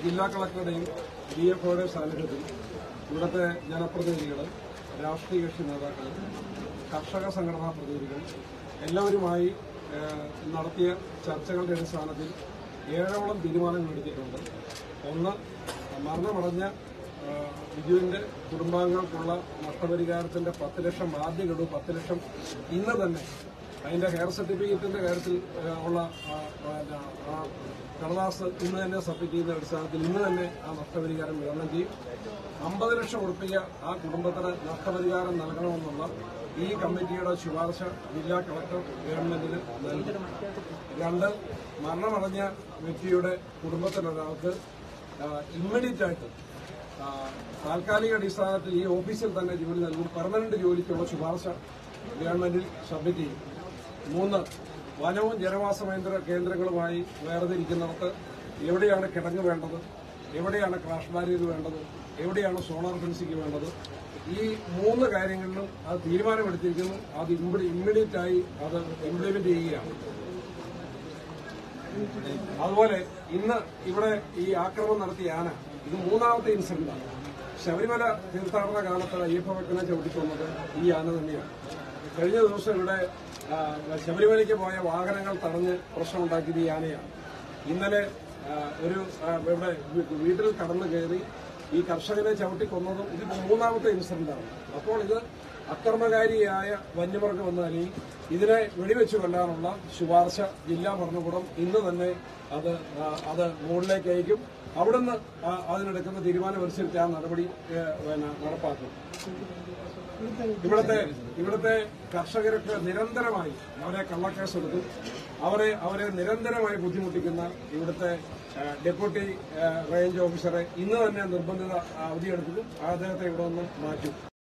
ജില്ലാ കളക്ടറുടെയും D F ഒയുടെ സാന്നിധ്യത്തിൽ ഇവിടുത്തെ ജനപ്രതിനിധികൾ രാഷ്ട്രീയ കക്ഷി നേതാക്കൾ കർഷക സംഘടനാ പ്രതിനിധികൾ എല്ലാവരുമായി ഏഹ്, നടത്തിയ ചർച്ചകളുടെ അടിസ്ഥാനത്തിൽ ഏഴോളം തീരുമാനങ്ങൾ എടുത്തിട്ടുണ്ട് ഒന്ന് മരണമടഞ്ഞ ഏഹ്, ബിജുവിന്റെ കുടുംബാംഗങ്ങൾക്കുള്ള നഷ്ടപരിഹാരത്തിന്റെ പത്ത് ലക്ഷം ആദ്യ ഗഡു പത്ത് ലക്ഷം ഇന്ന് തന്നെ അതിന്റെ ഹെയർ സർട്ടിഫിക്കറ്റിന്റെ കാര്യത്തിൽ ഏഹ്, ഉള്ള ആ, പിന്നെ, ആ കടലാസ് ഇന്ന് തന്നെ സബ്മിറ്റ് ചെയ്യുന്ന അടിസ്ഥാനത്തിൽ ഇന്ന് തന്നെ ആ നഷ്ടപരിഹാരം വിതരണം ചെയ്യും അമ്പത് ലക്ഷം ഉറപ്പിക ആ കുടുംബത്തിന് നഷ്ടപരിഹാരം നൽകണമെന്നുള്ള ഈ കമ്മിറ്റിയുടെ ശുപാർശ ജില്ലാ കളക്ടർ ഗവൺമെന്റിന് നൽകും രണ്ട് മരണമടഞ്ഞ വ്യക്തിയുടെ കുടുംബത്തിനൊരാൾക്ക് ഇമ്മീഡിയറ്റ് ആയിട്ട് ആ, താൽക്കാലിക അടിസ്ഥാനത്തിൽ ഈ ഓഫീസിൽ തന്നെ ജോലി നൽകും പെർമനന്റ് ജോലിക്കുള്ള ശുപാർശ ഗവൺമെന്റിൽ സബ്മിറ്റ് ചെയ്യും മൂന്ന് വനവും ജനവാസ കേന്ദ്ര കേന്ദ്രങ്ങളുമായി വേർതിരിക്കുന്നിടത്ത് എവിടെയാണ് കിടങ്ങ് വേണ്ടത് എവിടെയാണ് ക്രാഷ് ബാരിയർ വേണ്ടത് എവിടെയാണ് സോളാർ ഫെൻസിംഗ് വേണ്ടത് ഈ മൂന്ന് കാര്യങ്ങളിലും അത് തീരുമാനമെടുത്തിരിക്കുന്നു അത് ഇമ്മീഡിയറ്റ് ആയി അത് ഇംപ്ലിമെന്റ് ചെയ്യുകയാണ് അതുപോലെ ഇന്ന് ഇവിടെ ഈ ആക്രമണം നടത്തിയ ആന ഇത് മൂന്നാമത്തെ ഇൻസിഡന്റാണ് ശബരിമല തീർത്ഥാടന കാലത്ത് അയ്യപ്പഭക്തനെ ചവിട്ടിക്കൊന്നത് ഈ ആന തന്നെയാണ് കഴിഞ്ഞ ദിവസം ഇവിടെ ആ, ശബരിമലയ്ക്ക് പോയ വാഹനങ്ങൾ തടഞ്ഞ് പ്രശ്നമുണ്ടാക്കിയത് ഈ ആനയാണ് ഇന്നലെ ആ, ഒരു ആ, ഇവിടെ വീ- വീട്ടിൽ കടന്നു കയറി ഈ കർഷകനെ ചവിട്ടിക്കൊന്നതും ഇത് മൂന്നാമത്തെ ഇൻസിഡന്റാണ് അപ്പോൾ ഇത് അക്രമകാരിയായ വന്യമൃഗം എന്ന നിലയിൽ ഇതിനെ വെടിവെച്ച് കൊല്ലാനുള്ള ശുപാർശ ജില്ലാ ഭരണകൂടം ഇന്ന് തന്നെ അത് ആ, അത് മുകളിലേക്ക് അയക്കും അവിടുന്ന് ആ, അതിനെടുക്കുന്ന തീരുമാനമനുസരിച്ച് ആ നടപടി ഏ, പിന്നെ നടപ്പാക്കും ഇവിടുത്തെ ഇവിടുത്തെ കർഷകർക്ക് നിരന്തരമായി അവരെ കള്ളക്കേസെടുക്കും അവരെ അവരെ നിരന്തരമായി ബുദ്ധിമുട്ടിക്കുന്ന ഇവിടുത്തെ ആ, ഡെപ്യൂട്ടി ആ, റേഞ്ച് ഓഫീസറെ ഇന്ന് തന്നെ നിർബന്ധിത അവധിയെടുക്കും അദ്ദേഹത്തെ ഇവിടെ നിന്ന് മാറ്റും